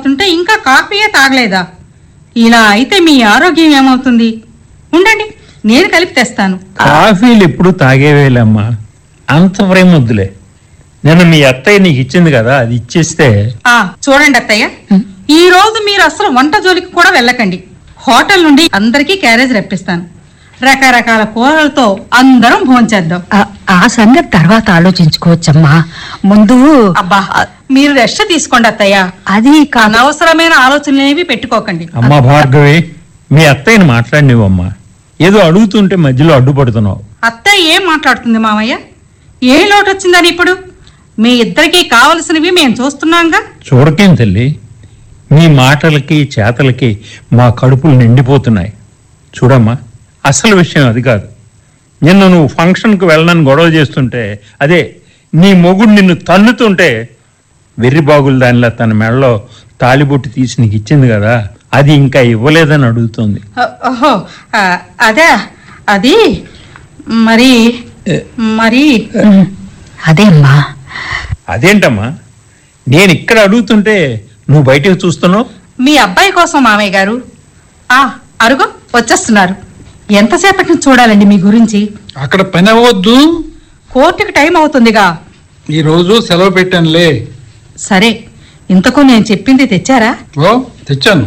అవుతుంటే ఇంకా కాఫీయే తాగలేదా ఇలా అయితే మీ ఆరోగ్యం ఏమవుతుంది ఉండండి నేను కలిపి తెస్తాను కాఫీలు ఎప్పుడు తాగేవేలమ్మా అంత ప్రేమ వద్దులే నేను మీ అత్తయ్య నీకు ఇచ్చింది కదా అది ఇచ్చేస్తే ఆ చూడండి అత్తయ్య ఈ రోజు మీరు అసలు వంట జోలికి కూడా వెళ్ళకండి హోటల్ నుండి అందరికీ క్యారేజ్ రప్పిస్తాను రకరకాల కూరలతో అందరం భోంచేద్దాం ఆ- ఆ సంగతి తర్వాత ఆలోచించుకోవచ్చమ్మా ముందు అబ్బా మీరు రెస్ట్ తీసుకోండి అత్తయ్య అది కాదు అనవసరమైన ఆలోచనలు ఏవి పెట్టుకోకండి అమ్మా భార్గవి మీ అత్తయ్యని మాట్లాడినివమ్మా ఏదో అడుగుతుంటే మధ్యలో అడ్డుపడుతున్నావు అత్తయ్య ఏం మాట్లాడుతుంది మామయ్య ఏ లోటు వచ్చిందని ఇప్పుడు మీ ఇద్దరికి కావలసినవి మేము చూస్తున్నాంగా చూడకేం తల్లి మీ మాటలకి చేతలకి మా కడుపులు నిండిపోతున్నాయి చూడమ్మా అసలు విషయం అది కాదు నిన్న నువ్వు ఫంక్షన్కు వెళ్ళనని గొడవ చేస్తుంటే అదే నీ మొగుడు నిన్ను తన్నుతుంటే వెర్రి బాగులు దానిలా తన మెడలో తాలిబొట్టు తీసి నీకు ఇచ్చింది కదా అది ఇంకా ఇవ్వలేదని అడుగుతుంది ఓ- ఓహో ఆ, అదే అది మరి మరి ఉమ్, అదే అమ్మా అదేంటమ్మా నేను ఇక్కడ అడుగుతుంటే నువ్వు బయటకు చూస్తున్నావు మీ అబ్బాయి కోసం మామయ్య గారు ఆ అరుగు వచ్చేస్తున్నారు ఎంతసేపటి నుంచి చూడాలండి మీ గురించి అక్కడ పని అవ్వద్దు కోర్టుకి టైం అవుతుందిగా ఈ రోజు సెలవు పెట్టానులే సరే ఇంతకు నేను చెప్పింది తెచ్చారా ఓ తెచ్చాను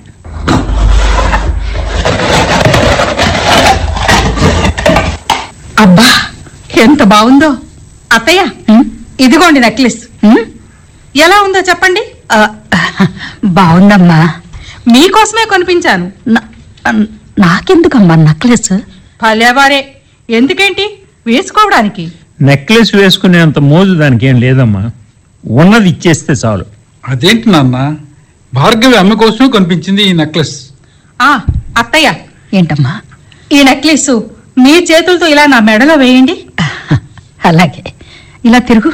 అబ్బా ఎంత బాగుందో అత్తయ్య ఉమ్, ఇదిగోండి నెక్లెస్ ఉమ్, ఎలా ఉందో చెప్పండి ఆ, బాగుందమ్మా మీకోసమే కొనిపించాను నా- నాకెందుకమ్మా నక్లెస్ భలేవారే ఎందుకేంటి వేసుకోవడానికి నెక్లెస్ వేసుకునేంత మోజు దానికి ఏం లేదమ్మా ఉన్నది ఇచ్చేస్తే చాలు అదేంటి నాన్న భార్గవి అమ్మ కోసమే కనిపించింది ఈ నెక్లెస్ ఆ అత్తయ్య ఏంటమ్మా ఈ నెక్లెస్ మీ చేతులతో ఇలా నా మెడలో వేయండి అలాగే ఇలా తిరుగు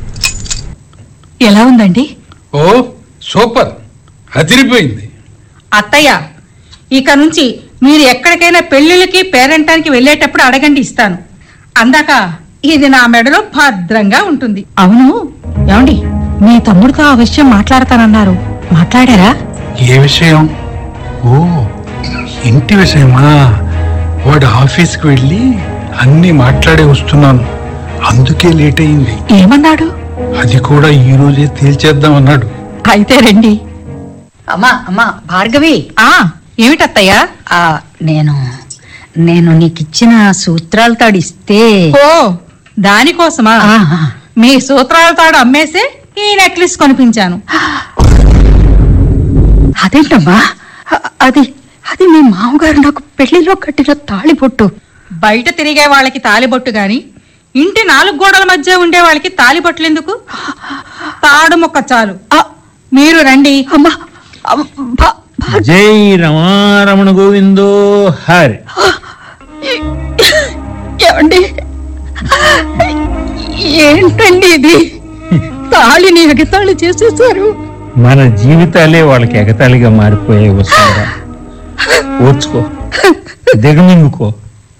ఎలా ఉందండి ఓ సూపర్ అదిరిపోయింది అత్తయ్య ఇక నుంచి మీరు ఎక్కడికైనా పెళ్లిళ్ళకి పేరెంటానికి వెళ్ళేటప్పుడు అడగండి ఇస్తాను అందాక ఇది నా మెడలో భద్రంగా ఉంటుంది అవును ఏమండి మీ తమ్ముడితో ఆ విషయం మాట్లాడతానన్నారు మాట్లాడారా ఏ విషయం ఓ ఇంటి విషయమా వాడు ఆఫీస్కి వెళ్ళి అన్ని మాట్లాడే వస్తున్నాను అందుకే లేట్ అయింది ఏమన్నాడు అది కూడా ఈ రోజే తేల్చేద్దాం అన్నాడు అయితే రండి అమ్మా అమ్మా భార్గవి ఆ ఏమిటత్తయ్యా ఆ నేను నేను నీకిచ్చిన సూత్రాలు తాడిస్తే ఓ దానికోసమా ఆ, మీ సూత్రాల తాడు అమ్మేసే ఈ నెక్లెస్ కొనిపించాను అదేంటమ్మా అ- అది అది మీ మామగారు నాకు పెళ్లిలో కట్టిన తాళిబొట్టు బయట తిరిగే వాళ్ళకి తాలిబొట్టు గాని ఇంటి నాలుగు గోడల మధ్య ఉండే వాళ్ళకి తాలిబొట్లు ఎందుకు తాడు మొక్క చాలు ఆ, మీరు రండి అమ్మా అమ్మ, భా- భా- జై రమారమణ గోవిందో హరి ఏమండి ఏంటండి ఇది తాళిని ఎగతాళి చేసేసారు మన జీవితాలే వాళ్ళకి ఎగతాళిగా మారిపోయే వస్తుందా ఓర్చుకో దిగమింగుకో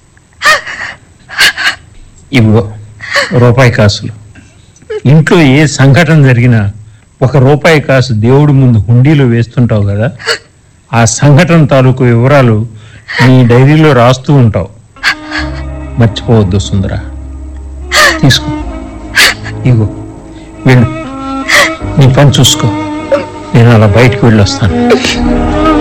ఇవిగో రూపాయి కాసులు ఇంట్లో ఏ సంఘటన జరిగినా ఒక రూపాయి కాసు దేవుడి ముందు హుండీలో వేస్తుంటావు కదా ఆ సంఘటన తాలూకు వివరాలు నీ డైరీలో రాస్తూ ఉంటావు మర్చిపోవద్దు సుందర తీసుకో ఇగో వెళ్ళు నీ పని చూసుకో నేను అలా బయటకు వెళ్ళొస్తాను